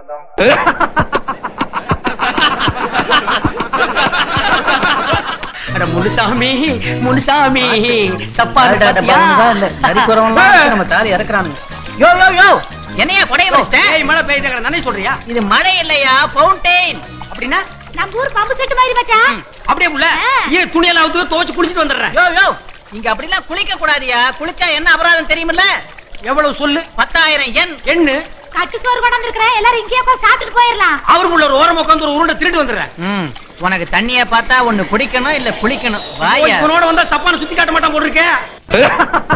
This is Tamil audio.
அட முனுசாமி முனுசாமி சப்பாடு பாத்தியா? நம்ம தாலி இறக்குறானுங்க யோ யோ யோ என்னையா கொடைய வச்சிட்ட ஏய் மழை பெய்யுது நானே சொல்றியா இது மழை இல்லையா ஃபவுண்டெயின் அப்படின்னா நம்ம ஊர் பம்பு செட்டு மாதிரி மச்சான் அப்படியே புள்ள ஆ. ஏன் துணியெல்லாம் அவுத்து துவைச்சு குளிச்சிட்டு வந்துடுறேன் யோ யோ இங்க அப்படிலாம் குளிக்க கூடாதியா குளிச்சா என்ன அபராதம் தெரியுமில்ல எவ்வளவு சொல்லு பத்தாயிரம் எண் எண்ணு கட்டு சோறு கொண்டு வந்திருக்கிறேன் எல்லாரும் இங்கேயே போய் சாப்பிட்டுட்டு போயிடலாம் அவருக்குள்ள ஒரு ஓரம் உட்காந்து ஒரு உருண்டை திருட்டு வந்துடுறேன் ம், உனக்கு தண்ணிய பார்த்தா ஒண்ணு குடிக்கணும் இல்ல குளிக்கணும் வாயா இவனோட வந்தா தப்பான சுத்தி காட்ட மாட்டான் போட்டிருக்கேன்